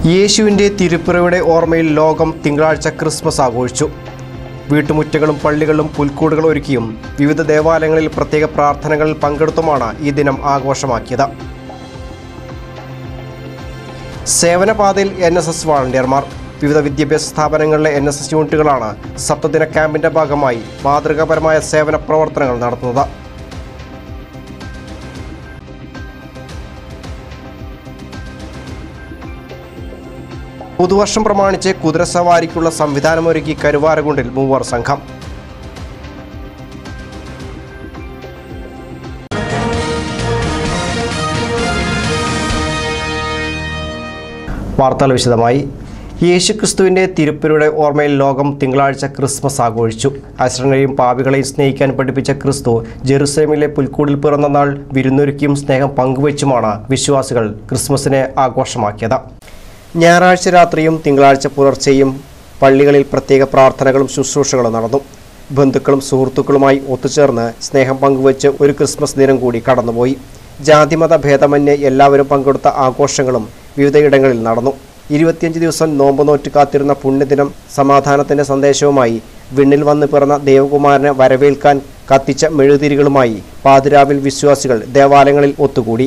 യേശുവിൻ്റെ തിരുപ്പിറയുടെ ഓർമ്മയിൽ ലോകം തിങ്കളാഴ്ച ക്രിസ്മസ് ആഘോഷിച്ചു വീട്ടുമുറ്റങ്ങളും പള്ളികളും പുൽക്കൂടുകൾ ഒരുക്കിയും വിവിധ ദേവാലയങ്ങളിൽ പ്രത്യേക പ്രാർത്ഥനകളിൽ പങ്കെടുത്തുമാണ് ഈ ദിനം ആഘോഷമാക്കിയത് സേവനപാതയിൽ എൻ എസ് എസ് വാളണ്ടിയർമാർ വിവിധ വിദ്യാഭ്യാസ സ്ഥാപനങ്ങളിലെ എൻ എസ് എസ് യൂണിറ്റുകളാണ് സപ്തദിന ക്യാമ്പിന്റെ ഭാഗമായി മാതൃകാപരമായ സേവന പ്രവർത്തനങ്ങൾ നടത്തുന്നത് പുതുവർഷം പ്രമാണിച്ച് കുതിരസവാരിക്കുള്ള സംവിധാനമൊരുക്കി കരുവാരകുണ്ടിൽ മൂവർ സംഘം വാർത്തകൾ വിശദമായി യേശുക്രിസ്തുവിൻ്റെ തിരുപ്പരുടെ ഓർമ്മയിൽ ലോകം തിങ്കളാഴ്ച ക്രിസ്മസ് ആഘോഷിച്ചു അശ്രനെയും പാപികളെയും സ്നേഹിക്കാൻ പഠിപ്പിച്ച ക്രിസ്തു ജെറുസലേമിലെ പുൽക്കൂടിൽ പിറന്ന നാൾ വിരുന്നൊരുക്കിയും സ്നേഹം പങ്കുവച്ചുമാണ് വിശ്വാസികൾ ക്രിസ്മസിനെ ആഘോഷമാക്കിയത് ഞായറാഴ്ച രാത്രിയും തിങ്കളാഴ്ച പുലർച്ചെയും പള്ളികളിൽ പ്രത്യേക പ്രാർത്ഥനകളും ശുശ്രൂഷകളും നടന്നു ബന്ധുക്കളും സുഹൃത്തുക്കളുമായി ഒത്തുചേർന്ന് സ്നേഹം പങ്കുവച്ച് ഒരു ക്രിസ്മസ് ദിനം കൂടി കടന്നുപോയി ജാതിമത ഭേദമന്യേ എല്ലാവരും പങ്കെടുത്ത ആഘോഷങ്ങളും വിവിധയിടങ്ങളിൽ നടന്നു ഇരുപത്തിയഞ്ച് ദിവസം നോമ്പ് നോറ്റ് കാത്തിരുന്ന പുണ്യദിനം സമാധാനത്തിന്റെ സന്ദേശവുമായി വിണ്ണിൽ വന്ന് പിറന്ന ദേവകുമാരനെ വരവേൽക്കാൻ കത്തിച്ച മെഴുതിരികളുമായി പാതിരാവിൽ വിശ്വാസികൾ ദേവാലയങ്ങളിൽ ഒത്തുകൂടി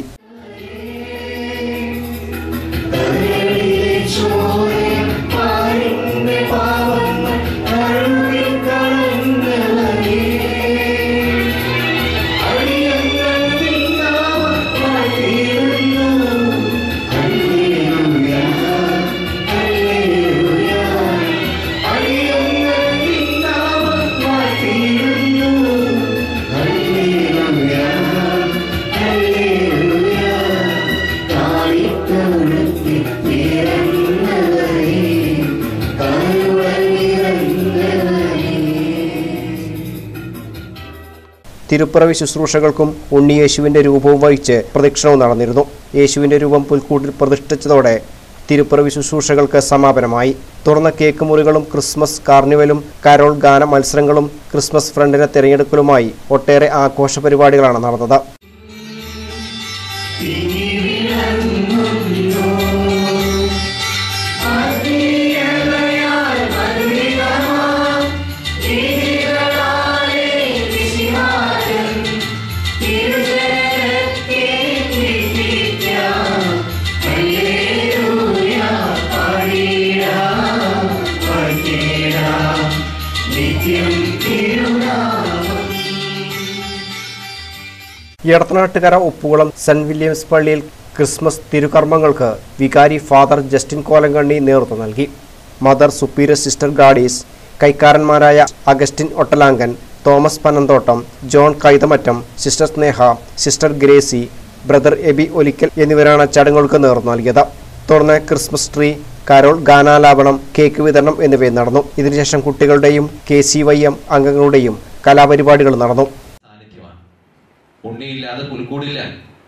തിരുപ്പിറവി ശുശ്രൂഷകൾക്കും ഉണ്ണിയേശുവിന്റെ രൂപവും വഹിച്ച് പ്രദക്ഷിണവും നടന്നിരുന്നു യേശുവിന്റെ രൂപം പുൽക്കൂട്ടിൽ പ്രതിഷ്ഠിച്ചതോടെ തിരുപ്പിറവി ശുശ്രൂഷകൾക്ക് സമാപനമായി തുറന്ന കേക്ക് മുറികളും ക്രിസ്മസ് കാർണിവലും കരോൾ ഗാന മത്സരങ്ങളും ക്രിസ്മസ് ഫ്രണ്ടിനെ തിരഞ്ഞെടുക്കലുമായി ഒട്ടേറെ ആഘോഷ പരിപാടികളാണ് നടന്നത് എടത്തനാട്ടുകര ഉപ്പുകുളം സെന്റ് വില്യംസ് പള്ളിയിൽ ക്രിസ്മസ് തിരുകർമ്മങ്ങൾക്ക് വികാരി ഫാദർ ജസ്റ്റിൻ കോലങ്കണ്ണി നേതൃത്വം നൽകി മദർ സുപ്പീരിയർ സിസ്റ്റർ ഗാഡീസ് കൈക്കാരന്മാരായ Augustine Ottalankan Thomas Panamthottam John Kaithamattam sister Sneha sister Gracy brother Eby Olickal എന്നിവരാണ് ചടങ്ങുകൾക്ക് നേതൃത്വം നൽകിയത് തുടർന്ന് ക്രിസ്മസ് ട്രീ കരോൾ ഗാനാലാപനം കേക്ക് വിതരണം എന്നിവയും നടന്നു ഇതിനുശേഷം കുട്ടികളുടെയും കെ സി വൈ എം അംഗങ്ങളുടെയും കലാപരിപാടികൾ നടന്നു സാന്നിധ്യമാണ് ഉണ്ണിയില്ലാതെ പുൽക്കൂടില്ല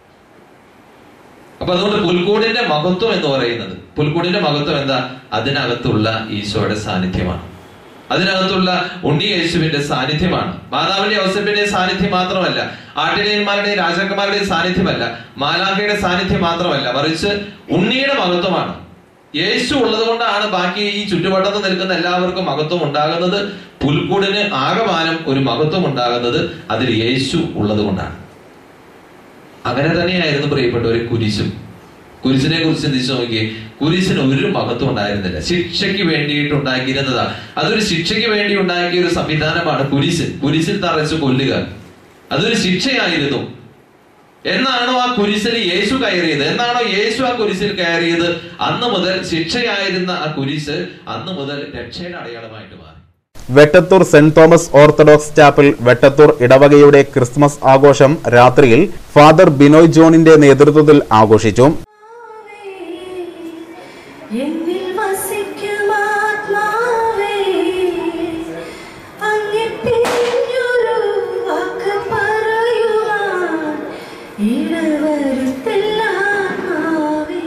അപ്പൊ അതുകൊണ്ട് പുൽക്കൂടിന്റെ മഹത്വം എന്ന് പറയുന്നത് പുൽക്കൂടിന്റെ മഹത്വം എന്താ അതിനകത്തുള്ള ഈശോയുടെ സാന്നിധ്യമാണ് അതിനകത്തുള്ള ഉണ്ണി യേശുവിന്റെ സാന്നിധ്യമാണ് മാതാവിന്റെ ഔസപ്പിന്റെ സാന്നിധ്യം മാത്രമല്ല ആട്ടിടയന്മാരുടെയും രാജാക്കന്മാരുടെയും സാന്നിധ്യമല്ല മാലാഖയുടെ സാന്നിധ്യം മാത്രമല്ല മറിച്ച് ഉണ്ണിയുടെ മഹത്വമാണ് യേശു ഉള്ളത് കൊണ്ടാണ് ബാക്കി ഈ ചുറ്റുവട്ടത്ത് നിൽക്കുന്ന എല്ലാവർക്കും മഹത്വം ഉണ്ടാകുന്നത് പുൽക്കൂടിന് ആകമാനം ഒരു മഹത്വം ഉണ്ടാകുന്നത് അതിൽ യേശു ഉള്ളത് കൊണ്ടാണ് അങ്ങനെ തന്നെയായിരുന്നു പ്രിയപ്പെട്ട ഒരു കുരിശും കുരിശിനെ കുറിച്ച് ചിന്തിച്ചു നോക്കിയേ കുരിശിന് ഒരു മഹത്വം ഉണ്ടായിരുന്നില്ല ശിക്ഷയ്ക്ക് വേണ്ടിയിട്ട് ഉണ്ടാക്കിയിരുന്നതാ അതൊരു ശിക്ഷയ്ക്ക് വേണ്ടി ഉണ്ടാക്കിയ ഒരു സംവിധാനമാണ് കുരിശ് കുരിശിൽ തറച്ച് കൊല്ലുക അതൊരു ശിക്ഷയായിരുന്നു എന്നാണോ ആ കുരിശിൽ യേശു കയറിയത് എന്നാണോ യേശു ആ കുരിശിൽ കയറിയത് അന്ന് മുതൽ ശിക്ഷയായിരുന്ന ആ കുരിശ് അന്ന് മുതൽ രക്ഷയുടെ അടയാളമായിട്ട് മാറി Vettathur saint Thomas orthodox chapel Vettathur ഇടവകയുടെ ക്രിസ്മസ് ആഘോഷം രാത്രിയിൽ ഫാദർ ബിനോയ് ജോണിന്റെ നേതൃത്വത്തിൽ ആഘോഷിച്ചു എന്നിൽ വസിക്കും ആത്മാവേ അങ്ങേ പിരിഞ്ഞൊരു വാക്ക് പറയുവാൻ ഇടവരുത്തില്ല ആത്മാവേ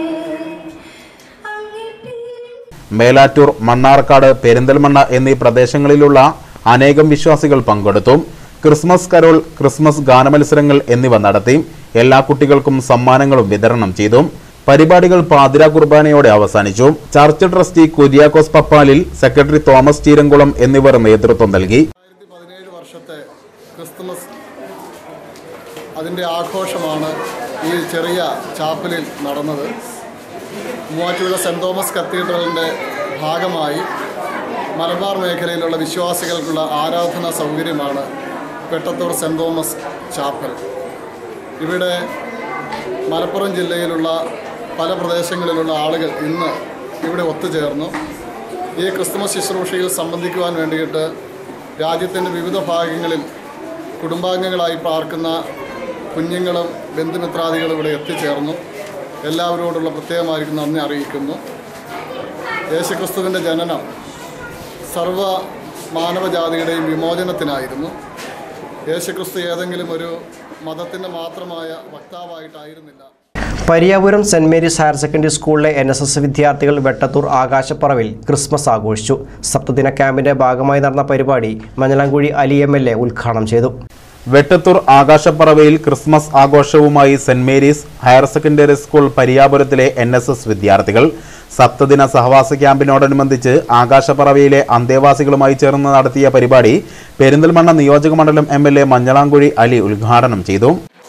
അങ്ങേ പിരിഞ്ഞ മേലാറ്റൂർ മണ്ണാർക്കാട് പെരിന്തൽമണ്ണ എന്നീ പ്രദേശങ്ങളിലുള്ള അനേകം വിശ്വാസികൾ പങ്കെടുത്തു ക്രിസ്മസ് കരോൾ ക്രിസ്മസ് ഗാനമത്സരങ്ങൾ എന്നിവ നടത്തി എല്ലാ കുട്ടികൾക്കും സമ്മാനങ്ങളും വിതരണം ചെയ്തു പരിപാടികൾ പാതിര കുർബാനയോടെ അവസാനിച്ചു church trustee Kuriakose Pappalil secretary Thomas Cheeramkulam എന്നിവർ നേതൃത്വം നൽകി രണ്ടായിരത്തി പതിനേഴ് വർഷത്തെ ക്രിസ്തുമസ് അതിൻ്റെ ആഘോഷമാണ് ഈ ചെറിയ ചാപ്പലിൽ നടന്നത് മൂവാറ്റുപുഴ സെൻറ് തോമസ് കത്തീഡ്രലിൻ്റെ ഭാഗമായി മലബാർ മേഖലയിലുള്ള വിശ്വാസികൾക്കുള്ള ആരാധനാ സൗകര്യമാണ് പെട്ടത്തൂർ സെൻറ് തോമസ് ചാപ്പൽ ഇവിടെ മലപ്പുറം ജില്ലയിലുള്ള പല പ്രദേശങ്ങളിലുള്ള ആളുകൾ ഇന്ന് ഇവിടെ ഒത്തുചേർന്നു ഈ ക്രിസ്തുമസ് ശുശ്രൂഷയിൽ സംബന്ധിക്കുവാൻ വേണ്ടിയിട്ട് രാജ്യത്തിൻ്റെ വിവിധ ഭാഗങ്ങളിൽ കുടുംബാംഗങ്ങളായി പാർക്കുന്ന കുഞ്ഞുങ്ങളും ബന്ധുമിത്രാദികളും ഇവിടെ എത്തിച്ചേർന്നു എല്ലാവരോടുള്ള പ്രത്യേകമായിരിക്കും നന്ദി അറിയിക്കുന്നു യേശുക്രിസ്തുവിൻ്റെ ജനനം സർവ മാനവജാതിയുടെയും വിമോചനത്തിനായിരുന്നു യേശുക്രിസ്തു ഏതെങ്കിലും ഒരു മതത്തിൻ്റെ മാത്രമായ വക്താവായിട്ടായിരുന്നില്ല Pariyapuram saint Mary's higher secondary സ്കൂളിലെ എൻ എസ് എസ് വിദ്യാർത്ഥികൾ വെട്ടത്തൂർ ആകാശപ്പറവിൽ ക്രിസ്മസ് ആഘോഷിച്ചു സപ്തദിന ക്യാമ്പിന്റെ ഭാഗമായി നടന്ന പരിപാടി Manjalamkuzhi Ali M L A ഉദ്ഘാടനം ചെയ്തു വെട്ടത്തൂർ ആകാശപ്പറവയിൽ ക്രിസ്മസ് ആഘോഷവുമായി saint Mary's higher secondary school പരിയാപുരത്തിലെ എൻ എസ് എസ് വിദ്യാർത്ഥികൾ സപ്തദിന സഹവാസ ക്യാമ്പിനോടനുബന്ധിച്ച് ആകാശപ്പറവയിലെ അന്തേവാസികളുമായി ചേർന്ന് നടത്തിയ പരിപാടി പെരിന്തൽമണ്ണ നിയോജക മണ്ഡലം M L A Manjalamkuzhi Ali ഉദ്ഘാടനം ചെയ്തു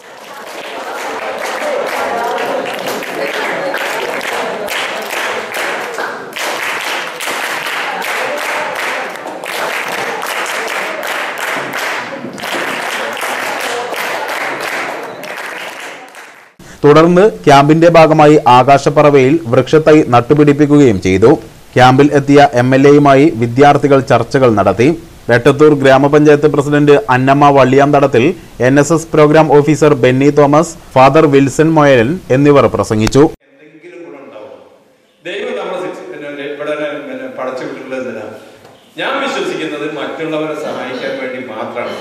തുടർന്ന് ക്യാമ്പിന്റെ ഭാഗമായി ആകാശപ്പറവയിൽ വൃക്ഷത്തൈ നട്ടുപിടിപ്പിക്കുകയും ചെയ്തു ക്യാമ്പിൽ എത്തിയ എം എൽ എയുമായി വിദ്യാർത്ഥികൾ ചർച്ചകൾ നടത്തി വെട്ടത്തൂർ ഗ്രാമപഞ്ചായത്ത് president Annamma Valliyanthadathil N S S programme officer Benny Thomas father Wilson Moyalan എന്നിവർ പ്രസംഗിച്ചു എന്തെങ്കിലും ഗുണം ഉണ്ടാവും ദൈവം നമ്മളെ ശിക്ഷ- പിന്നെ ഇവിടെ പിന്നെ പടച്ചു വിട്ടിട്ടുള്ളത് എന്തിനാ ഞാൻ വിശ്വസിക്കുന്നത് മറ്റുള്ളവരെ സഹായിക്കാൻ വേണ്ടി മാത്രമാണ്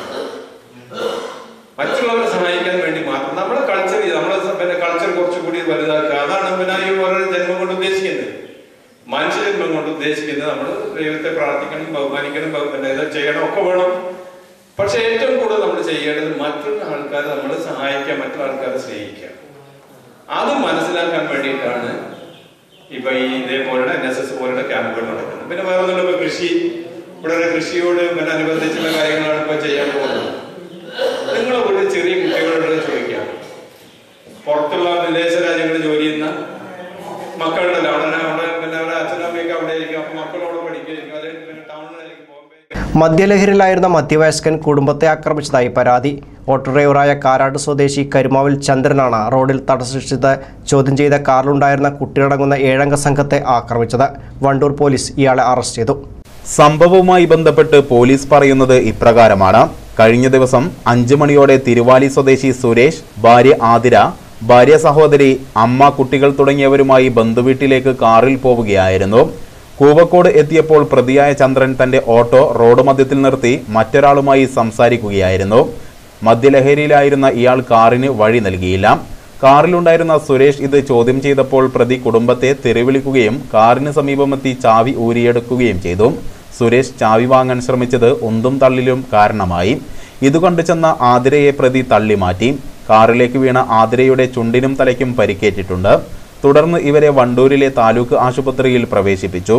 മറ്റുള്ളവരെ സഹായിക്കാൻ വേണ്ടി മാത്രം നമ്മുടെ കൾച്ചർ നമ്മളെ സ- പിന്നെ കൾച്ചർ കുറച്ചുകൂടി വലുതാക്കുക അതാണ് പിന്നെ ഈ ഓരോ ജന്മം കൊണ്ട് ഉദ്ദേശിക്കുന്നത് മനുഷ്യ ജന്മം കൊണ്ട് ഉദ്ദേശിക്കുന്നത് നമ്മൾ ദൈവത്തെ പ്രാർത്ഥിക്കണം ബഹുമാനിക്കണം ബഹു- പിന്നെ ഇത് ചെയ്യണം ഒക്കെ വേണം പക്ഷെ ഏറ്റവും കൂടുതൽ നമ്മൾ ചെയ്യേണ്ടത് മറ്റുള്ള ആൾക്കാരെ നമ്മൾ സഹായിക്കുക മറ്റുള്ള ആൾക്കാരെ സ്നേഹിക്കുക അത് മനസ്സിലാക്കാൻ വേണ്ടിയിട്ടാണ് ഇപ്പൊ ഈ ഇതേപോലുള്ള എൻ എസ് എസ് പോലുള്ള ക്യാമ്പുകൾ നടക്കുന്നത് പിന്നെ വേറെ ഒന്നുമില്ല ഇപ്പൊ കൃഷി ഇവിടെ ഒരു കൃഷിയോട് പിന്നെ അനുബന്ധിച്ചുള്ള കാര്യങ്ങളാണ് ഇപ്പൊ ചെയ്യാൻ പോകുന്നത് നിങ്ങളെ വീട്ടിൽ ചെറിയ കുട്ടികളോട് ചോദിക്കാം പുറത്തുള്ള വിദേശ രാജ്യങ്ങളിൽ ജോലി ചെയ്യുന്ന മക്കളുണ്ടല്ലോ അവിടെ അവിടെ പിന്നെ അവിടെ അച്ഛനും അമ്മയൊക്കെ അവിടെ ആയിരിക്കും അപ്പൊ മക്കളോട് പഠിക്കുകയായിരിക്കും അല്ലെങ്കിൽ പിന്നെ ടൗണിലായിരിക്കും ബോംബെ മദ്യലഹരിയിലായിരുന്ന മധ്യവയസ്കൻ കുടുംബത്തെ ആക്രമിച്ചതായി പരാതി ഓട്ടോ ഡ്രൈവറായ കാരാട് സ്വദേശി കരുമാവിൽ ചന്ദ്രനാണ് റോഡിൽ തടസ്സൃഷ്ടിച്ച് ചോദ്യം ചെയ്ത കാറിലുണ്ടായിരുന്ന കുട്ടികളടങ്ങുന്ന ഏഴംഗ സംഘത്തെ ആക്രമിച്ചത് വണ്ടൂർ പോലീസ് ഇയാളെ അറസ്റ്റ് ചെയ്തു സംഭവവുമായി ബന്ധപ്പെട്ട് പോലീസ് പറയുന്നത് ഇപ്രകാരമാണ് കഴിഞ്ഞ ദിവസം അഞ്ചു മണിയോടെ തിരുവാലി സ്വദേശി സുരേഷ് ഭാര്യ ആതിര ഭാര്യ സഹോദരി അമ്മ കുട്ടികൾ തുടങ്ങിയവരുമായി ബന്ധുവീട്ടിലേക്ക് കാറിൽ പോവുകയായിരുന്നു കൂവക്കോട് എത്തിയപ്പോൾ പ്രതിയായ ചന്ദ്രൻ തന്റെ ഓട്ടോ റോഡ് മധ്യത്തിൽ നിർത്തി മറ്റൊരാളുമായി സംസാരിക്കുകയായിരുന്നു മദ്യലഹരിയിലായിരുന്ന ഇയാൾ കാറിന് വഴി നൽകിയില്ല കാറിലുണ്ടായിരുന്ന സുരേഷ് ഇത് ചോദ്യം ചെയ്തപ്പോൾ പ്രതി കുടുംബത്തെ തെറിവിളിക്കുകയും കാറിന് സമീപമെത്തി ചാവി ഊരിയെടുക്കുകയും ചെയ്തു സുരേഷ് ചാവി വാങ്ങാൻ ശ്രമിച്ചത് ഉന്തും തള്ളിലും കാരണമായി ഇത് കണ്ടു ചെന്ന ആതിരയെ പ്രതി തള്ളി മാറ്റി കാറിലേക്ക് വീണ ആതിരയുടെ ചുണ്ടിനും തലയ്ക്കും പരിക്കേറ്റിട്ടുണ്ട് തുടർന്ന് ഇവരെ വണ്ടൂരിലെ താലൂക്ക് ആശുപത്രിയിൽ പ്രവേശിപ്പിച്ചു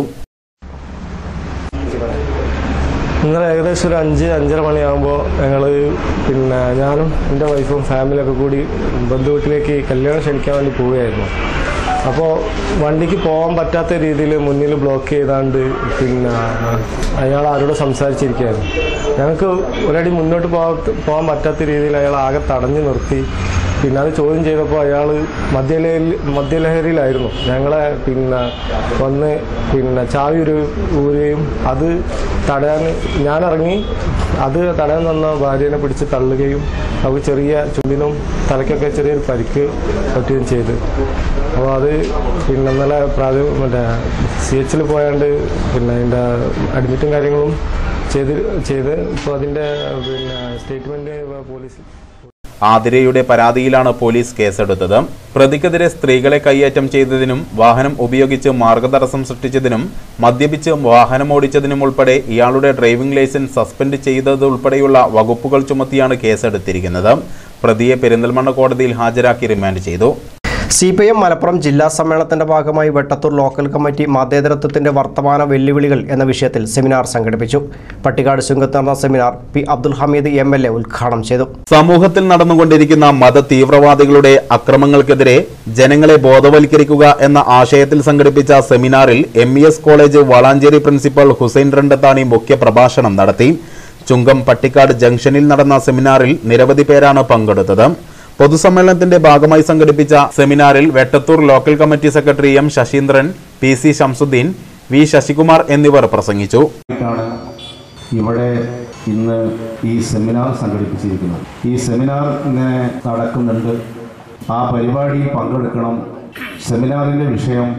ഇന്നലെ ഏകദേശം ഒരു അഞ്ച് അഞ്ചര മണിയാകുമ്പോൾ ഞങ്ങൾ പിന്നെ ഞാനും എൻ്റെ വൈഫും ഫാമിലിയൊക്കെ കൂടി ബന്ധുവീട്ടിലേക്ക് കല്യാണം ക്ഷണിക്കാൻ വേണ്ടി പോവുകയായിരുന്നു അപ്പോൾ വണ്ടിക്ക് പോകാൻ പറ്റാത്ത രീതിയിൽ മുന്നിൽ ബ്ലോക്ക് ചെയ്താണ്ട് പിന്നെ അയാൾ ആരോട് സംസാരിച്ചിരിക്കുകയായിരുന്നു ഞങ്ങൾക്ക് ഒരടി മുന്നോട്ട് പോകാൻ പോകാൻ പറ്റാത്ത രീതിയിൽ അയാൾ ആകെ തടഞ്ഞു നിർത്തി പിന്നെ അത് ചോദ്യം ചെയ്തപ്പോൾ അയാൾ മദ്യലഹരി മദ്യലഹരിയിലായിരുന്നു ഞങ്ങളെ പിന്നെ വന്ന് പിന്നെ ചാവി ഒരു ഊരുകയും അത് തടയാൻ ഞാനിറങ്ങി അത് തടയാൻ വന്ന ഭാര്യനെ പിടിച്ച് തള്ളുകയും അവർക്ക് ചെറിയ ചുണ്ടിനും തലയ്ക്കൊക്കെ ചെറിയൊരു പരിക്ക് പറ്റുകയും ചെയ്തു അപ്പോൾ അത് പിന്നെ ഇന്നലെ പ്രാഥമിക മറ്റേ സി എച്ചിൽ പോയാണ്ട് പിന്നെ അതിൻ്റെ അഡ്മിറ്റും കാര്യങ്ങളും ചെയ്ത് ചെയ്ത് ഇപ്പോൾ അതിൻ്റെ പിന്നെ സ്റ്റേറ്റ്മെൻറ്റ് പോലീസ് ആതിരയുടെ പരാതിയിലാണ് പോലീസ് കേസെടുത്തത് പ്രതിക്കെതിരെ സ്ത്രീകളെ കൈയേറ്റം ചെയ്തതിനും വാഹനം ഉപയോഗിച്ച് മാർഗതടസ്സം സൃഷ്ടിച്ചതിനും മദ്യപിച്ച് വാഹനമോടിച്ചതിനും ഉൾപ്പെടെ ഇയാളുടെ ഡ്രൈവിംഗ് ലൈസൻസ് സസ്പെൻഡ് ചെയ്തതുൾപ്പെടെയുള്ള വകുപ്പുകൾ ചുമത്തിയാണ് കേസെടുത്തിരിക്കുന്നത് പ്രതിയെ പെരിന്തൽമണ്ണ കോടതിയിൽ ഹാജരാക്കി റിമാൻഡ് ചെയ്തു സി പി എം മലപ്പുറം ജില്ലാ സമ്മേളനത്തിന്റെ ഭാഗമായി വെട്ടത്തൂർ ലോക്കൽ കമ്മിറ്റി മതേതരത്വത്തിന്റെ വർത്തമാന വെല്ലുവിളികൾ എന്ന വിഷയത്തിൽ സെമിനാർ സംഘടിപ്പിച്ചു പട്ടിക്കാട് ചുങ്കത്ത് നടന്ന seminar P Abdul Hameed M L A ഉദ്ഘാടനം ചെയ്തു സമൂഹത്തിൽ നടന്നുകൊണ്ടിരിക്കുന്ന മത തീവ്രവാദികളുടെ അക്രമങ്ങൾക്കെതിരെ ജനങ്ങളെ ബോധവൽക്കരിക്കുക എന്ന ആശയത്തിൽ സംഘടിപ്പിച്ച സെമിനാറിൽ M E S college Valanchery principal Hussain Randathani മുഖ്യ പ്രഭാഷണം നടത്തി ചുങ്കം പട്ടിക്കാട് ജംഗ്ഷനിൽ നടന്ന സെമിനാറിൽ നിരവധി പേരാണ് പങ്കെടുത്തത് പൊതുസമ്മേളനത്തിന്റെ ഭാഗമായി സംഘടിപ്പിച്ച സെമിനാറിൽ Vettathur local committee secretary M Saseendran P C Shamsudheen V Sasikumar എന്നിവർ പ്രസംഗിച്ചു ാണ് ഇവിടെ ഇന്ന് ഈ സെമിനാർ സംഘടിപ്പിച്ചിരിക്കുന്നത് ഈ സെമിനാർ ഇങ്ങനെ നടക്കുന്നുണ്ട് ആ പരിപാടിയിൽ പങ്കെടുക്കണം സെമിനാറിൻ്റെ വിഷയം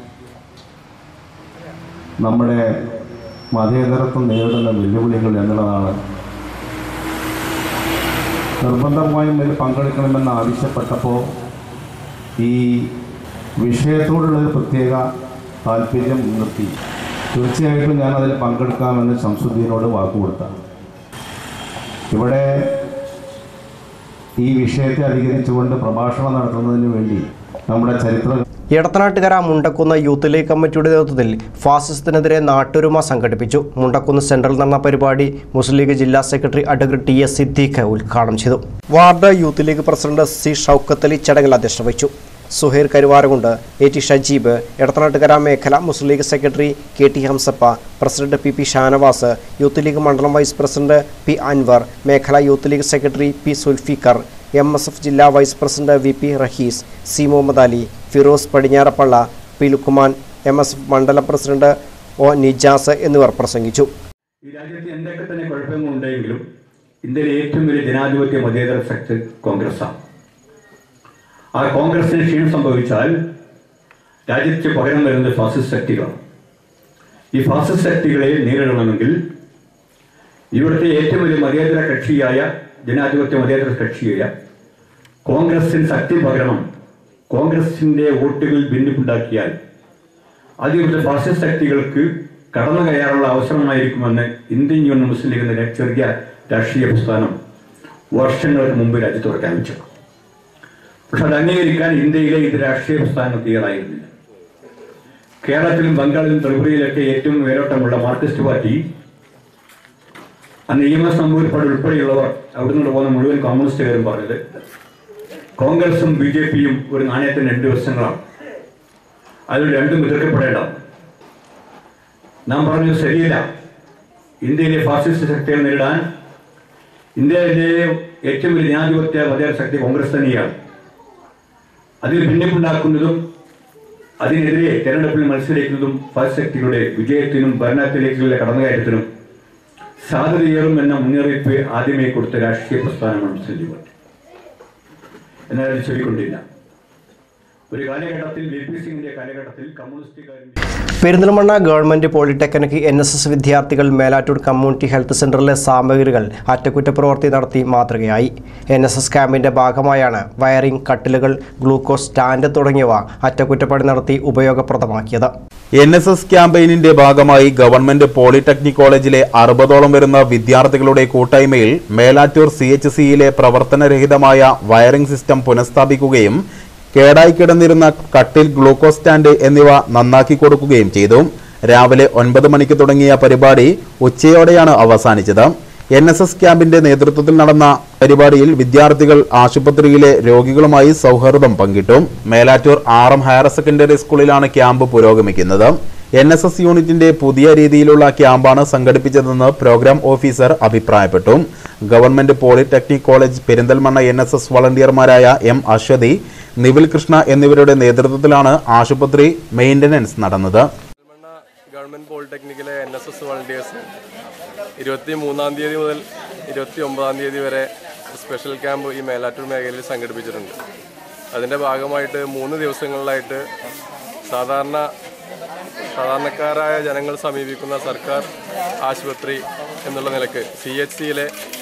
നമ്മുടെ മതേതരത്വം നേരിടുന്ന വെല്ലുവിളികൾ എന്നുള്ളതാണ് നിർബന്ധമായും ഇതിൽ പങ്കെടുക്കണമെന്ന് ആവശ്യപ്പെട്ടപ്പോൾ ഈ വിഷയത്തോടുള്ളൊരു പ്രത്യേക താല്പര്യം നിർത്തി തീർച്ചയായിട്ടും ഞാൻ അതിൽ പങ്കെടുക്കാമെന്ന് ശംസുദ്ദീനോട് വാക്കുകൊടുത്താണ് ഇവിടെ ഈ വിഷയത്തെ അധികരിച്ചുകൊണ്ട് പ്രഭാഷണം നടത്തുന്നതിന് വേണ്ടി നമ്മുടെ ചരിത്ര എടത്തനാട്ടുകര മുണ്ടക്കുന്ന് യൂത്ത് ലീഗ് കമ്മിറ്റിയുടെ നേതൃത്വത്തിൽ ഫാസിസത്തിനെതിരെ നാട്ടൊരുമ സംഘടിപ്പിച്ചു മുണ്ടക്കുന്ന് സെൻട്രൽ നടന്ന പരിപാടി മുസ്ലിം ലീഗ് ജില്ലാ secretary advocate T S Siddique ഉദ്ഘാടനം ചെയ്തു ward Youth League president C Shoukath Ali ചടങ്ങിൽ അധ്യക്ഷത വഹിച്ചു സുഹൈർ കരുവാരകുണ്ട് എ ടി ഷജീബ് എടത്തനാട്ടുകര മേഖല Muslim League secretary K T Hamzappa president P P Shanavas Youth League മണ്ഡലം വൈസ് പ്രസിഡന്റ് പി അൻവർ മേഖല Youth League secretary P Sulfikar M S F ജില്ലാ vice president V P Rahees C Muhammad Ali Firoz Padinjarappalla P Luqman M S F മണ്ഡലം president O Nijas എന്നിവർ പ്രസംഗിച്ചു ഈ രാജ്യത്ത് എന്തൊക്കെ തന്നെ കുഴപ്പങ്ങളുണ്ടെങ്കിലും ഇന്ത്യയിലെ ഏറ്റവും വലിയ ജനാധിപത്യ മതേതര ശക്തി കോൺഗ്രസ്സാണ് ആ കോൺഗ്രസിന് ക്ഷീണം സംഭവിച്ചാൽ രാജ്യത്ത് പകരം വരുന്നത് ഫാസിസ്റ്റ് ശക്തികളാണ് ഈ ഫാസിസ്റ്റ് ശക്തികളെ നേരിടണമെങ്കിൽ ഇവിടുത്തെ ഏറ്റവും വലിയ മതേതര കക്ഷിയായ ജനാധിപത്യ മതേതര കക്ഷിയായ കോൺഗ്രസിന് ശക്തി പകരണം കോൺഗ്രസിന്റെ വോട്ടുകൾ ഭിന്നിപ്പുണ്ടാക്കിയാൽ അത് ഇവിടുത്തെ ഫാസിസ്റ്റ് ശക്തികൾക്ക് കടന്നു കയറാനുള്ള അവസരമായിരിക്കുമെന്ന് ഇന്ത്യൻ യൂണിയൻ മുസ്ലിം ലീഗ് എന്ന ചെറിയ രാഷ്ട്രീയ പ്രസ്ഥാനം വർഷങ്ങൾക്ക് മുമ്പ് രാജ്യത്ത് പ്രഖ്യാപിച്ചു പക്ഷെ അത് അംഗീകരിക്കാൻ ഇന്ത്യയിലെ ഇത് രാഷ്ട്രീയ പ്രസ്ഥാനം തയ്യാറായിരുന്നില്ല കേരളത്തിലും ബംഗാളിലും ത്രിപുരയിലൊക്കെ ഏറ്റവും വേരോട്ടമുള്ള മാർക്സിസ്റ്റ് പാർട്ടി അന്ന് ഇ എം എസ് നമ്പൂരിപ്പാട് ഉൾപ്പെടെയുള്ളവർ അവിടെ നിന്ന് പോകുന്ന മുഴുവൻ കമ്മ്യൂണിസ്റ്റുകാരും പറഞ്ഞത് കോൺഗ്രസും ബി ജെ പിയും ഒരു നാണയത്തിന് രണ്ട് വശങ്ങളാണ് അതിൽ രണ്ടും എതിർക്കപ്പെടേണ്ടതാണ് നാം പറഞ്ഞത് ശരിയല്ല ഇന്ത്യയിലെ ഫാസിസ്റ്റ് ശക്തികൾ നേരിടാൻ ഇന്ത്യയിലെ ഏറ്റവും വലിയ ജനാധിപത്യ മതേതര ശക്തി കോൺഗ്രസ് തന്നെയാണ് അതിൽ ഭിന്നിപ്പുണ്ടാക്കുന്നതും അതിനെതിരെ തെരഞ്ഞെടുപ്പിൽ മത്സരിക്കുന്നതും ഫാസിസ്റ്റ് ശക്തികളുടെ വിജയത്തിനും ഭരണത്തിലേക്കുള്ള കടന്നുകയറ്റത്തിനും സാധ്യതയേറും എന്ന മുന്നറിയിപ്പ് ആദ്യമേ കൊടുത്ത രാഷ്ട്രീയ പ്രസ്ഥാനമാണ് മുസ്ലിം ലീഗ് പാർട്ടി എന്നാൽ അത് ചൊല്ലിക്കൊണ്ടില്ല ഒരു കാലഘട്ടത്തിൽ വി പി സിംഗിന്റെ കാലഘട്ടത്തിൽ കമ്മ്യൂണിസ്റ്റുകാരൻ്റെ Perinthalmanna government polytechnic N S S വിദ്യാർത്ഥികൾ മേലാറ്റൂർ കമ്മ്യൂണിറ്റി ഹെൽത്ത് സെന്ററിലെ സാമഗ്രികൾ അറ്റകുറ്റപ്രവൃത്തി നടത്തി മാതൃകയായി എൻ എസ് എസ് ക്യാമ്പിന്റെ ഭാഗമായാണ് വയറിംഗ് കട്ടിലുകൾ ഗ്ലൂക്കോസ് സ്റ്റാൻഡ് തുടങ്ങിയവ അറ്റകുറ്റപ്പണി നടത്തി ഉപയോഗപ്രദമാക്കിയത് എൻ എസ് എസ് ക്യാമ്പയിനിന്റെ ഭാഗമായി ഗവൺമെന്റ് പോളിടെക്നിക് കോളേജിലെ അറുപതോളം വരുന്ന വിദ്യാർത്ഥികളുടെ കൂട്ടായ്മയിൽ മേലാറ്റൂർ സി എച്ച് സിയിലെ പ്രവർത്തനരഹിതമായ വയറിംഗ് സിസ്റ്റം പുനഃസ്ഥാപിക്കുകയും കേടായി കിടന്നിരുന്ന കട്ടിൽ ഗ്ലൂക്കോസ് സ്റ്റാൻഡ് എന്നിവ നന്നാക്കി കൊടുക്കുകയും ചെയ്തു രാവിലെ ഒൻപത് മണിക്ക് തുടങ്ങിയ പരിപാടി ഉച്ചയോടെയാണ് അവസാനിച്ചത് എൻ എസ് എസ് ക്യാമ്പിന്റെ നേതൃത്വത്തിൽ നടന്ന പരിപാടിയിൽ വിദ്യാർത്ഥികൾ ആശുപത്രിയിലെ രോഗികളുമായി സൗഹൃദം പങ്കിട്ടു Melattur R M higher secondary സ്കൂളിലാണ് ക്യാമ്പ് പുരോഗമിക്കുന്നത് എൻ എസ് എസ് യൂണിറ്റിന്റെ പുതിയ രീതിയിലുള്ള ക്യാമ്പാണ് സംഘടിപ്പിച്ചതെന്ന് പ്രോഗ്രാം ഓഫീസർ അഭിപ്രായപ്പെട്ടു government polytechnic college Perinthalmanna N S S വളണ്ടിയർമാരായ എം അശ്വതി നിവിൽ കൃഷ്ണ എന്നിവരുടെ നേതൃത്വത്തിലാണ് ആശുപത്രി മെയിന്റനൻസ് നടന്നത് പെരിന്തൽമണ്ണ ഗവൺമെൻറ് പോളിടെക്നിക്കിലെ എൻ എസ് എസ് വളണ്ടിയേഴ്സ് ഇരുപത്തി മൂന്നാം തീയതി മുതൽ ഇരുപത്തി ഒമ്പതാം തീയതി വരെ സ്പെഷ്യൽ ക്യാമ്പ് ഈ മേലാറ്റൂർ മേഖലയിൽ സംഘടിപ്പിച്ചിട്ടുണ്ട് അതിൻ്റെ ഭാഗമായിട്ട് മൂന്ന് ദിവസങ്ങളിലായിട്ട് സാധാരണ സാധാരണക്കാരായ ജനങ്ങൾ സമീപിക്കുന്ന സർക്കാർ ആശുപത്രി എന്നുള്ള നിലക്ക് സി എച്ച് സിയിലെ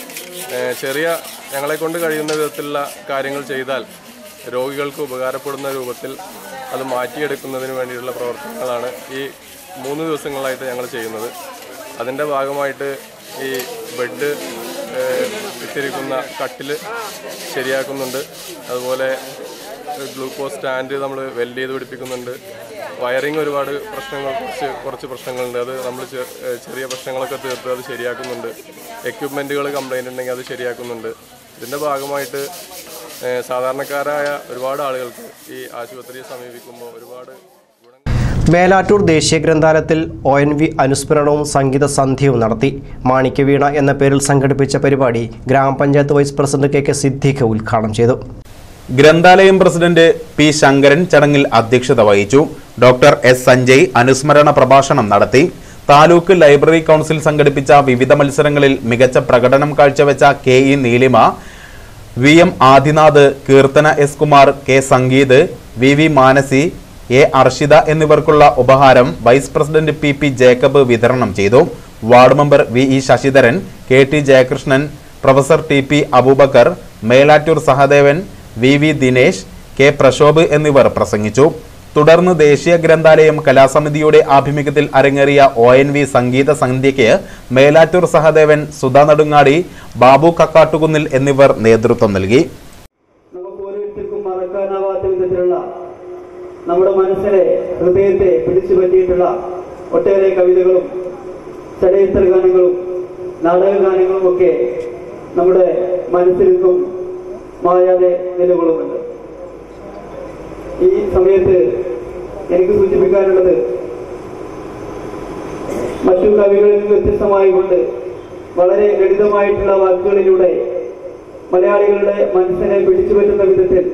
ചെറിയ ഞങ്ങളെ കൊണ്ട് കഴിയുന്ന വിധത്തിലുള്ള കാര്യങ്ങൾ ചെയ്താൽ രോഗികൾക്ക് ഉപകാരപ്പെടുന്ന രൂപത്തിൽ അത് മാറ്റിയെടുക്കുന്നതിന് വേണ്ടിയിട്ടുള്ള പ്രവർത്തനങ്ങളാണ് ഈ മൂന്ന് ദിവസങ്ങളായിട്ട് ഞങ്ങൾ ചെയ്യുന്നത് അതിൻ്റെ ഭാഗമായിട്ട് ഈ ബെഡ് ഏഹ്, ഇട്ടിരിക്കുന്ന കട്ടിൽ ശരിയാക്കുന്നുണ്ട് അതുപോലെ ഗ്ലൂക്കോസ് സ്റ്റാൻഡ് നമ്മൾ വെൽഡ് ചെയ്ത് പിടിപ്പിക്കുന്നുണ്ട് വയറിങ് ഒരുപാട് പ്രശ്നങ്ങൾ കുറച്ച് കുറച്ച് പ്രശ്നങ്ങളുണ്ട് അത് നമ്മൾ ചെ- ഏഹ് ചെറിയ പ്രശ്നങ്ങളൊക്കെ തീർത്ത് അത് ശരിയാക്കുന്നുണ്ട് എക്യുപ്മെൻറ്റുകൾ കംപ്ലൈൻ്റ് ഉണ്ടെങ്കിൽ അത് ശരിയാക്കുന്നുണ്ട് ഇതിൻ്റെ ഭാഗമായിട്ട് ഏഹ് സാധാരണക്കാരായ ഒരുപാട് ആളുകൾക്ക് ഈ ആശുപത്രിയെ സമീപിക്കുമ്പോൾ ഒരുപാട് മേലാറ്റൂർ ദേശീയ ഗ്രന്ഥാലയത്തിൽ ഒ എൻ വി അനുസ്മരണവും സംഗീത സന്ധ്യയും നടത്തി മാണിക്യവീണ എന്ന പേരിൽ സംഘടിപ്പിച്ച പരിപാടി ഗ്രാമപഞ്ചായത്ത് vice president K K Siddique ഉദ്ഘാടനം ചെയ്തു ഗ്രന്ഥാലയം പ്രസിഡന്റ് പി ശങ്കരൻ ചടങ്ങിൽ അധ്യക്ഷത വഹിച്ചു ഡോക്ടർ എസ് സഞ്ജയ് അനുസ്മരണ പ്രഭാഷണം നടത്തി താലൂക്ക് ലൈബ്രറി കൗൺസിൽ സംഘടിപ്പിച്ച വിവിധ മത്സരങ്ങളിൽ മികച്ച പ്രകടനം കാഴ്ചവെച്ച K E Neelima V M Adinath Keerthana S Kumar K Sangeeth V V Manasi A Arshitha എന്നിവർക്കുള്ള ഉപഹാരം vice president P P Jacob വിതരണം ചെയ്തു ward member V E Sasidharan K T Jayakrishnan professor T P Aboobacker Melattur Sahadevan V V Dinesh K Prashobh എന്നിവർ പ്രസംഗിച്ചു തുടർന്ന് ദേശീയ ഗ്രന്ഥാലയം കലാസമിതിയുടെ ആഭിമുഖ്യത്തിൽ അരങ്ങേറിയ ഒ എൻ വി സംഗീത സന്ധ്യയ്ക്ക് മേലാറ്റൂർ സഹദേവൻ സുധാ നെടുങ്ങാടി ബാബു കക്കാട്ടുകുന്നിൽ എന്നിവർ നേതൃത്വം നൽകി നമുക്ക് ഓരോരുത്തർക്കും മറക്കാനാവാത്ത വിധത്തിലുള്ള നമ്മുടെ മനസ്സിനെ ഹൃദയത്തെ പിടിച്ചു പറ്റിയിട്ടുള്ള ഒട്ടേറെ കവിതകളും ചലച്ചിത്ര ഗാനങ്ങളും നാടക ഗാനങ്ങളും ഒക്കെ നമ്മുടെ മനസ്സിലേക്കും മായാതെ നിലകൊള്ളുന്നുണ്ട് ഈ സമയത്ത് എനിക്ക് സൂചിപ്പിക്കാനുള്ളത് മറ്റു കവികളിൽ നിന്ന് വ്യത്യസ്തമായിക്കൊണ്ട് വളരെ ലളിതമായിട്ടുള്ള വാക്കുകളിലൂടെ മലയാളികളുടെ മനസ്സിനെ പിടിച്ചുപറ്റുന്ന വിധത്തിൽ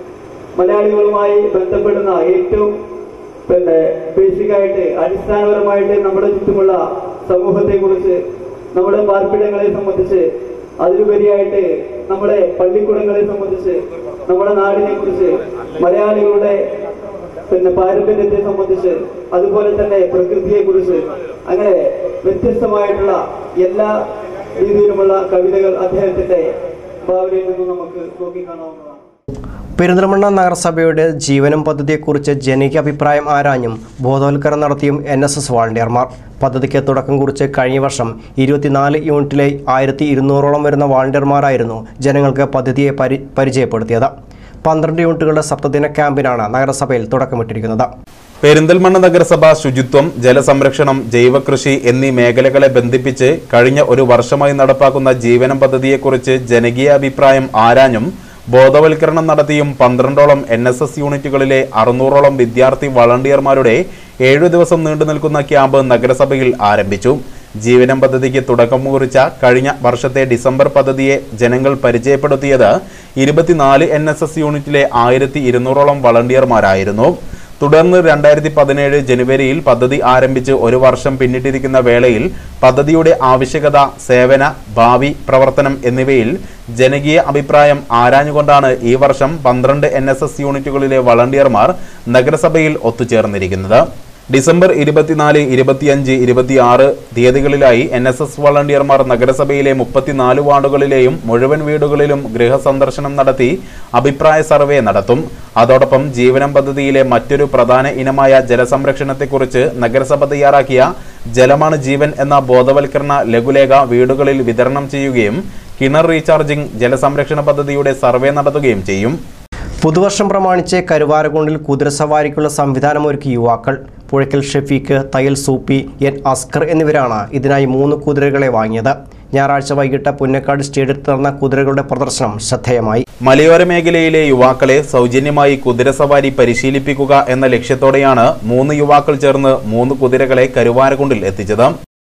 മലയാളികളുമായി ബന്ധപ്പെടുന്ന ഏറ്റവും പിന്നെ ബേസിക്കായിട്ട് അടിസ്ഥാനപരമായിട്ട് നമ്മുടെ ചുറ്റുമുള്ള സമൂഹത്തെക്കുറിച്ച് നമ്മുടെ പാർപ്പിടങ്ങളെ സംബന്ധിച്ച് അതിലുപരിയായിട്ട് നമ്മുടെ പള്ളിക്കൂടങ്ങളെ സംബന്ധിച്ച് നമ്മുടെ നാടിനെ കുറിച്ച് മലയാളികളുടെ പിന്നെ പാരമ്പര്യത്തെ സംബന്ധിച്ച് അതുപോലെ തന്നെ പ്രകൃതിയെ കുറിച്ച് അങ്ങനെ വ്യത്യസ്തമായിട്ടുള്ള എല്ലാ രീതിയിലുമുള്ള കവിതകൾ അദ്ദേഹത്തിന്റെ ഭാവനയിൽ നിന്നും നമുക്ക് നോക്കിക്കാണാവുന്നതാണ് പെരിന്തൽമണ്ണ നഗരസഭയുടെ ജീവനം പദ്ധതിയെക്കുറിച്ച് ജനകീയ അഭിപ്രായം ആരാഞ്ഞും ബോധവൽക്കരണം നടത്തിയും എൻ എസ് എസ് വാളണ്ടിയർമാർ പദ്ധതിക്ക് തുടക്കം കുറിച്ച് കഴിഞ്ഞ വർഷം ഇരുപത്തിനാല് യൂണിറ്റിലെ ആയിരത്തി ഇരുന്നൂറോളം വരുന്ന വാളണ്ടിയർമാരായിരുന്നു ജനങ്ങൾക്ക് പദ്ധതിയെ പരി പരിചയപ്പെടുത്തിയത് പന്ത്രണ്ട് യൂണിറ്റുകളുടെ സപ്തദിന ക്യാമ്പിനാണ് നഗരസഭയിൽ തുടക്കമിട്ടിരിക്കുന്നത് പെരിന്തൽമണ്ണ നഗരസഭ ശുചിത്വം ജലസംരക്ഷണം ജൈവകൃഷി എന്നീ മേഖലകളെ ബന്ധിപ്പിച്ച് കഴിഞ്ഞ ഒരു വർഷമായി നടപ്പാക്കുന്ന ജീവനം പദ്ധതിയെക്കുറിച്ച് ജനകീയ അഭിപ്രായം ആരാഞ്ഞും ബോധവൽക്കരണം നടത്തിയും പന്ത്രണ്ടോളം എൻ എസ് എസ് യൂണിറ്റുകളിലെ അറുന്നൂറോളം വിദ്യാർത്ഥി വളണ്ടിയർമാരുടെ ഏഴു ദിവസം നീണ്ടു നിൽക്കുന്ന ക്യാമ്പ് നഗരസഭയിൽ ആരംഭിച്ചു ജീവനം പദ്ധതിക്ക് തുടക്കം കുറിച്ച കഴിഞ്ഞ വർഷത്തെ ഡിസംബർ പദ്ധതിയെ ജനങ്ങൾ പരിചയപ്പെടുത്തിയത് ഇരുപത്തിനാല് എൻ എസ് എസ് യൂണിറ്റിലെ ആയിരത്തി ഇരുന്നൂറോളം വളണ്ടിയർമാരായിരുന്നു തുടർന്ന് രണ്ടായിരത്തി പതിനേഴ് ജനുവരിയിൽ പദ്ധതി ആരംഭിച്ച് ഒരു വർഷം പിന്നിട്ടിരിക്കുന്ന വേളയിൽ പദ്ധതിയുടെ ആവശ്യകത സേവന ഭാവി പ്രവർത്തനം എന്നിവയിൽ ജനകീയ അഭിപ്രായം ആരാഞ്ഞുകൊണ്ടാണ് ഈ വർഷം പന്ത്രണ്ട് എൻ യൂണിറ്റുകളിലെ വളണ്ടിയർമാർ നഗരസഭയിൽ ഒത്തുചേർന്നിരിക്കുന്നത് ഡിസംബർ ഇരുപത്തിനാല് ഇരുപത്തിയഞ്ച് ഇരുപത്തിയാറ് തീയതികളിലായി എൻ എസ് എസ് വളണ്ടിയർമാർ നഗരസഭയിലെ മുപ്പത്തിനാല് വാർഡുകളിലെയും മുഴുവൻ വീടുകളിലും ഗൃഹസന്ദർശനം നടത്തി അഭിപ്രായ സർവേ നടത്തും അതോടൊപ്പം ജീവനം പദ്ധതിയിലെ മറ്റൊരു പ്രധാന ഇനമായ ജലസംരക്ഷണത്തെക്കുറിച്ച് നഗരസഭ തയ്യാറാക്കിയ ജലമാണ് ജീവൻ എന്ന ബോധവൽക്കരണ ലഘുലേഖ വീടുകളിൽ വിതരണം ചെയ്യുകയും കിണർ റീചാർജിംഗ് ജലസംരക്ഷണ പദ്ധതിയുടെ സർവേ നടത്തുകയും ചെയ്യും പുതുവർഷം പ്രമാണിച്ച് കരുവാരകുണ്ടിൽ കുതിരസവാരിക്കുള്ള സംവിധാനമൊരുക്കി യുവാക്കൾ പുഴയ്ക്കൽ ഷെഫീഖ് തയ്യൽ സൂപ്പി എൻ അസ്കർ എന്നിവരാണ് ഇതിനായി മൂന്ന് കുതിരകളെ വാങ്ങിയത് ഞായറാഴ്ച വൈകിട്ട് പുന്നക്കാട് സ്റ്റേഡിയത്തിൽ നടന്ന കുതിരകളുടെ പ്രദർശനം ശ്രദ്ധേയമായി മലയോര മേഖലയിലെ യുവാക്കളെ സൗജന്യമായി കുതിരസവാരി പരിശീലിപ്പിക്കുക എന്ന ലക്ഷ്യത്തോടെയാണ് മൂന്ന് യുവാക്കൾ ചേർന്ന് മൂന്ന് കുതിരകളെ കരുവാരകുണ്ടിൽ എത്തിച്ചത്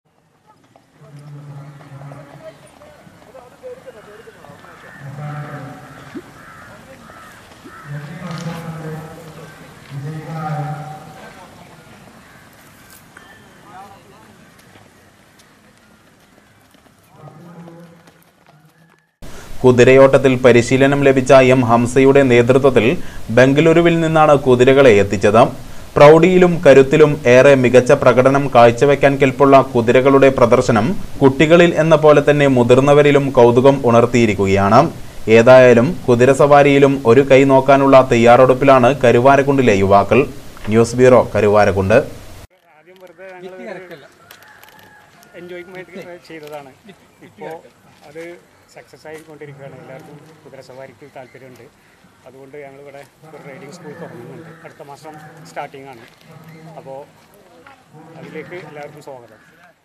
കുതിരയോട്ടത്തിൽ പരിശീലനം ലഭിച്ച എം ഹംസയുടെ നേതൃത്വത്തിൽ ബംഗളൂരുവിൽ നിന്നാണ് കുതിരകളെ എത്തിച്ചത് പ്രൗഢിയിലും കരുത്തിലും ഏറെ മികച്ച പ്രകടനം കാഴ്ചവെക്കാൻ കെൽപ്പുള്ള കുതിരകളുടെ പ്രദർശനം കുട്ടികളിൽ എന്ന പോലെ തന്നെ മുതിർന്നവരിലും കൗതുകം ഉണർത്തിയിരിക്കുകയാണ് ഏതായാലും കുതിരസവാരിയിലും ഒരു കൈ നോക്കാനുള്ള തയ്യാറെടുപ്പിലാണ് കരുവാരക്കുണ്ടിലെ യുവാക്കൾ ന്യൂസ് ബ്യൂറോ കരുവാരക്കുണ്ട് എൻജോയ്മെന്റ് ചെയ്തതാണ് ഇപ്പോൾ അത് സക്സസ് ആയിക്കൊണ്ടിരിക്കുകയാണ് എല്ലാവർക്കും കുതിരസവാരിക്ക് താല്പര്യമുണ്ട് അതുകൊണ്ട് ഞങ്ങളിവിടെ ഒരു റൈഡിങ് സ്കൂൾ തുടങ്ങുന്നുണ്ട് അടുത്ത മാസം സ്റ്റാർട്ടിംഗ് ആണ് അപ്പോൾ അതിലേക്ക് എല്ലാവർക്കും സ്വാഗതം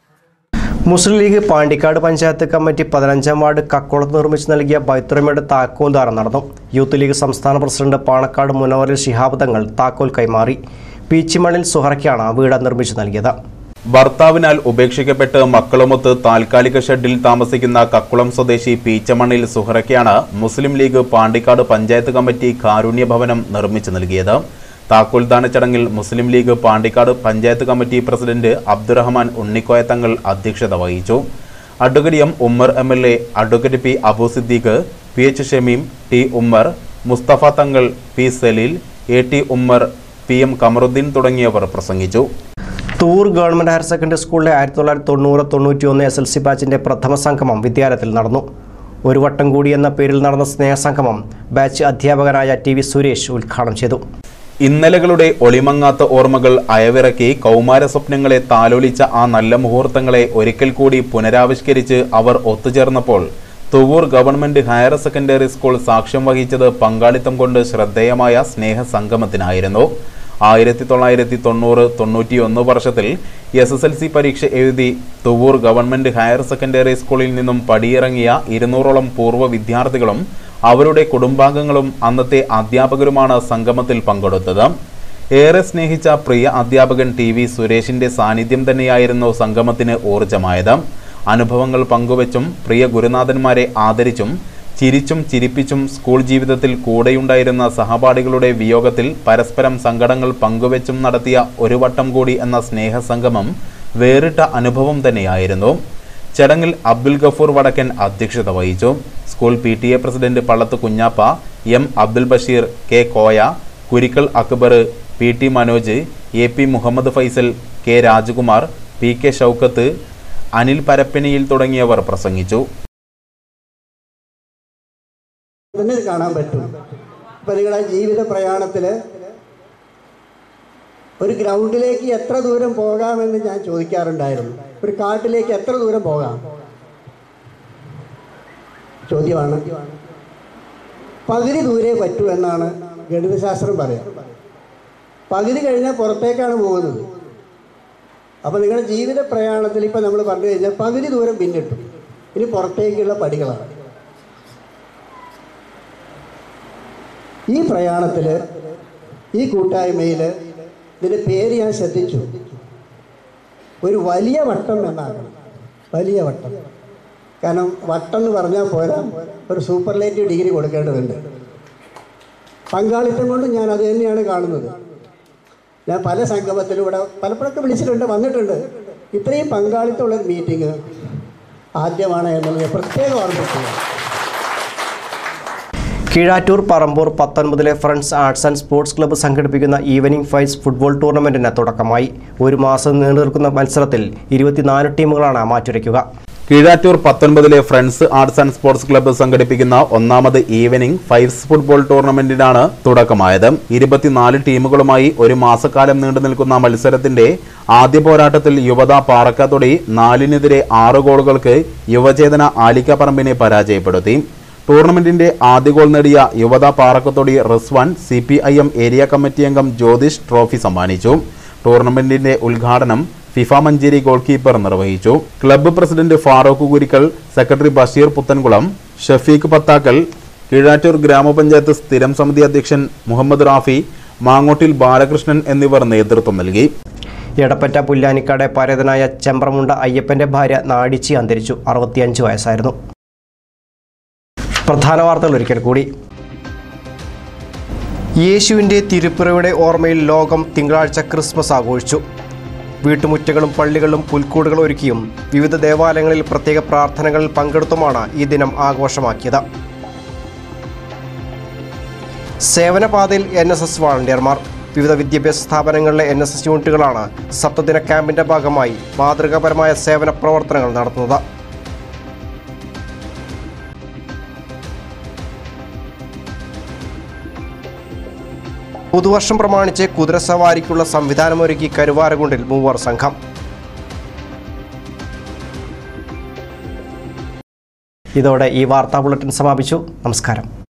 Muslim League Pandikkad panchayat committee പതിനഞ്ചാം വാർഡ് കക്കോളത്ത് നിർമ്മിച്ച് നൽകിയ ബൈത്തുറമയുടെ താക്കോൽദാനം നടന്നു യൂത്ത് ലീഗ് സംസ്ഥാന പ്രസിഡന്റ് പാണക്കാട് മുനവറിൽ ശിഹാബ് തങ്ങൾ താക്കോൽ കൈമാറി പീച്ചിമണിൽ സുഹറയ്ക്കാണ് വീട് നിർമ്മിച്ചു നൽകിയത് ഭർത്താവിനാൽ ഉപേക്ഷിക്കപ്പെട്ട് മക്കളുമൊത്ത് താൽക്കാലിക ഷെഡിൽ താമസിക്കുന്ന കക്കുളം സ്വദേശി പീച്ചമണ്ണിൽ സുഹറയ്ക്കാണ് Muslim League Pandikkad panchayat committee കാരുണ്യ ഭവനം നിർമ്മിച്ചു നൽകിയത് താക്കോൽദാന ചടങ്ങിൽ Muslim League Pandikkad panchayat committee president Abdurahman Unnikoya Thangal അധ്യക്ഷത വഹിച്ചു advocate M Ummer M L A advocate P Abu Siddique P H Shameem T Ummer Musthafa Thangal P Saleel A T Ummer P M Kamarudheen തുടങ്ങിയവർ പ്രസംഗിച്ചു തൂർ ഗവൺമെന്റ് ഹയർ സെക്കൻഡറി സ്കൂളിലെ ആയിരത്തി തൊള്ളായിരത്തി തൊണ്ണൂറ് തൊണ്ണൂറ്റി ഒന്ന് എസ് എൽ സി ബാച്ചിന്റെ പ്രഥമ സംഗമം വിദ്യാലയത്തിൽ നടന്നു ഒരു വട്ടം കൂടി എന്ന പേരിൽ നടന്ന സ്നേഹസംഗമം ബാച്ച് അധ്യാപകനായ ടി വി സുരേഷ് ഉദ്ഘാടനം ചെയ്തു ഇന്നലകളുടെ ഒളിമങ്ങാത്ത ഓർമ്മകൾ അയവിറക്കി കൗമാര സ്വപ്നങ്ങളെ താലോലിച്ച ആ നല്ല മുഹൂർത്തങ്ങളെ ഒരിക്കൽ കൂടി പുനരാവിഷ്കരിച്ച് അവർ ഒത്തുചേർന്നപ്പോൾ Thuvvur government higher secondary school സാക്ഷ്യം വഹിച്ചത് പങ്കാളിത്തം കൊണ്ട് ശ്രദ്ധേയമായ സ്നേഹസംഗമത്തിനായിരുന്നു ആയിരത്തി തൊള്ളായിരത്തി തൊണ്ണൂറ് തൊണ്ണൂറ്റിയൊന്ന് വർഷത്തിൽ എസ് എസ് എൽ സി പരീക്ഷ എഴുതി തുവൂർ ഗവൺമെന്റ് ഹയർ സെക്കൻഡറി സ്കൂളിൽ നിന്നും പടിയിറങ്ങിയ ഇരുന്നൂറോളം പൂർവ്വ വിദ്യാർത്ഥികളും അവരുടെ കുടുംബാംഗങ്ങളും അന്നത്തെ അധ്യാപകരുമാണ് സംഗമത്തിൽ പങ്കെടുത്തത് ഏറെ സ്നേഹിച്ച പ്രിയ അധ്യാപകൻ ടി വി സുരേഷിന്റെ സാന്നിധ്യം തന്നെയായിരുന്നു സംഗമത്തിന് ഊർജമായത് അനുഭവങ്ങൾ പങ്കുവച്ചും പ്രിയ ഗുരുനാഥന്മാരെ ആദരിച്ചും ചിരിച്ചും ചിരിപ്പിച്ചും സ്കൂൾ ജീവിതത്തിൽ കൂടെയുണ്ടായിരുന്ന സഹപാഠികളുടെ വിയോഗത്തിൽ പരസ്പരം സങ്കടങ്ങൾ പങ്കുവച്ചും നടത്തിയ ഒരു വട്ടം കൂടി എന്ന സ്നേഹസംഗമം വേറിട്ട അനുഭവം തന്നെയായിരുന്നു ചടങ്ങിൽ അബ്ദുൽ ഗഫൂർ വടക്കൻ അധ്യക്ഷത വഹിച്ചു school P T A president Pallath Kunhappa M Abdul Basheer K Koya Kurikkal Akbar P T Manoj A P Muhammad Faisal K Rajakumar P K Shoukath Anil Parappaniyil തുടങ്ങിയവർ പ്രസംഗിച്ചു തന്നെ ഇത് കാണാൻ പറ്റും ഇപ്പം നിങ്ങളുടെ ജീവിത പ്രയാണത്തിൽ ഒരു ഗ്രൗണ്ടിലേക്ക് എത്ര ദൂരം പോകാമെന്ന് ഞാൻ ചോദിക്കാറുണ്ടായിരുന്നു ഒരു കാട്ടിലേക്ക് എത്ര ദൂരം പോകാം ചോദ്യമാണ് പകുതി ദൂരെ പറ്റൂ എന്നാണ് ഗണിതശാസ്ത്രം പറയാം പകുതി കഴിഞ്ഞാൽ പുറത്തേക്കാണ് പോകുന്നത് അപ്പോൾ നിങ്ങളുടെ ജീവിത പ്രയാണത്തിൽ ഇപ്പം നമ്മൾ പറഞ്ഞു കഴിഞ്ഞാൽ പകുതി ദൂരം പിന്നിട്ടു ഇനി പുറത്തേക്കുള്ള പടികളാണ് ഈ പ്രയാണത്തിൽ ഈ കൂട്ടായ്മയിൽ ഇതിൻ്റെ പേര് ഞാൻ ശ്രദ്ധിച്ചു ഒരു വലിയ വട്ടം എന്നാകണം വലിയ വട്ടം കാരണം വട്ടം എന്ന് പറഞ്ഞാൽ പോരാ ഒരു സൂപ്പർലേറ്റീവ് ഡിഗ്രി കൊടുക്കേണ്ടതുണ്ട് പങ്കാളിത്തം കൊണ്ട് ഞാൻ അത് തന്നെയാണ് കാണുന്നത് ഞാൻ പല സംഗമത്തിലും ഇവിടെ പലപ്പോഴൊക്കെ വിളിച്ചിട്ടുണ്ട് വന്നിട്ടുണ്ട് ഇത്രയും പങ്കാളിത്തമുള്ളൊരു മീറ്റിംഗ് ആദ്യമാണ് എന്നുള്ളത് പ്രത്യേകം ഓർമ്മിക്കുക കീഴാറ്റൂർ പറമ്പൂർ പത്തൊൻപതിലെ friends arts and sports club സംഘടിപ്പിക്കുന്ന ഈവനിംഗ് ഫൈറ്റ്സ് ഫുട്ബോൾ ടൂർണമെന്റിന് തുടക്കമായി ഒരു മാസം നീണ്ടു നിൽക്കുന്ന മത്സരത്തിൽ ഇരുപത്തിനാല് ടീമുകളാണ് മാറ്റുരയ്ക്കുക കീഴാറ്റൂർ പത്തൊൻപതിലെ friends arts and sports club സംഘടിപ്പിക്കുന്ന ഒന്നാമത് ഈവനിംഗ് ഫൈവ്സ് ഫുട്ബോൾ ടൂർണമെന്റിനാണ് തുടക്കമായത് ഇരുപത്തിനാല് ടീമുകളുമായി ഒരു മാസക്കാലം നീണ്ടു നിൽക്കുന്ന മത്സരത്തിന്റെ ആദ്യ പോരാട്ടത്തിൽ യുവത പാറക്കാത്തൊടി നാലിനെതിരെ ആറ് ഗോളുകൾക്ക് യുവചേതന ആലിക്കപ്പറമ്പിനെ പരാജയപ്പെടുത്തി ടൂർണമെന്റിന്റെ ആദ്യ ഗോൾ നേടിയ Yuvatha Parakkathodi Rizwan C P I M area committee അംഗം ജ്യോതിഷ് ട്രോഫി സമ്മാനിച്ചു ടൂർണമെന്റിന്റെ ഉദ്ഘാടനം ഫിഫ മഞ്ചേരി ഗോൾ കീപ്പർ നിർവഹിച്ചു club president Farooq Kurikkal secretary Basheer Puthankulam Shafeeq Pathakkal Keezhattur ഗ്രാമപഞ്ചായത്ത് സ്ഥിരം സമിതി അധ്യക്ഷൻ മുഹമ്മദ് റാഫി മാങ്ങോട്ടിൽ ബാലകൃഷ്ണൻ എന്നിവർ നേതൃത്വം നൽകി എടപ്പറ്റ പുല്ലാനിക്കാട് പരേതനായ ചെമ്പ്രമുണ്ട അയ്യപ്പന്റെ ഭാര്യ നാടിച്ചി അന്തരിച്ചു അറുപത്തിയഞ്ച് വയസ്സായിരുന്നു പ്രധാന വാർത്തകൾ ഒരിക്കൽ കൂടി യേശുവിൻ്റെ തിരുപ്പിറയുടെ ഓർമ്മയിൽ ലോകം തിങ്കളാഴ്ച ക്രിസ്മസ് ആഘോഷിച്ചു വീട്ടുമുറ്റങ്ങളും പള്ളികളും പുൽക്കൂടുകൾ ഒരുക്കിയും വിവിധ ദേവാലയങ്ങളിൽ പ്രത്യേക പ്രാർത്ഥനകളിൽ പങ്കെടുത്തുമാണ് ഈ ദിനം ആഘോഷമാക്കിയത് സേവനപാതയിൽ എൻ എസ് എസ് വാളണ്ടിയർമാർ വിവിധ വിദ്യാഭ്യാസ സ്ഥാപനങ്ങളിലെ എൻ എസ് എസ് യൂണിറ്റുകളാണ് സപ്തദിന ക്യാമ്പിന്റെ ഭാഗമായി മാതൃകാപരമായ സേവന പ്രവർത്തനങ്ങൾ നടത്തുന്നത് പുതുവർഷം പ്രമാണിച്ച് കുതിരസവാരിക്കുള്ള സംവിധാനമൊരുക്കി കരുവാരകുണ്ടിൽ മൂവർ സംഘം ഇതോടെ ഈ വാർത്താ ബുള്ളറ്റിൻ സമാപിച്ചു നമസ്കാരം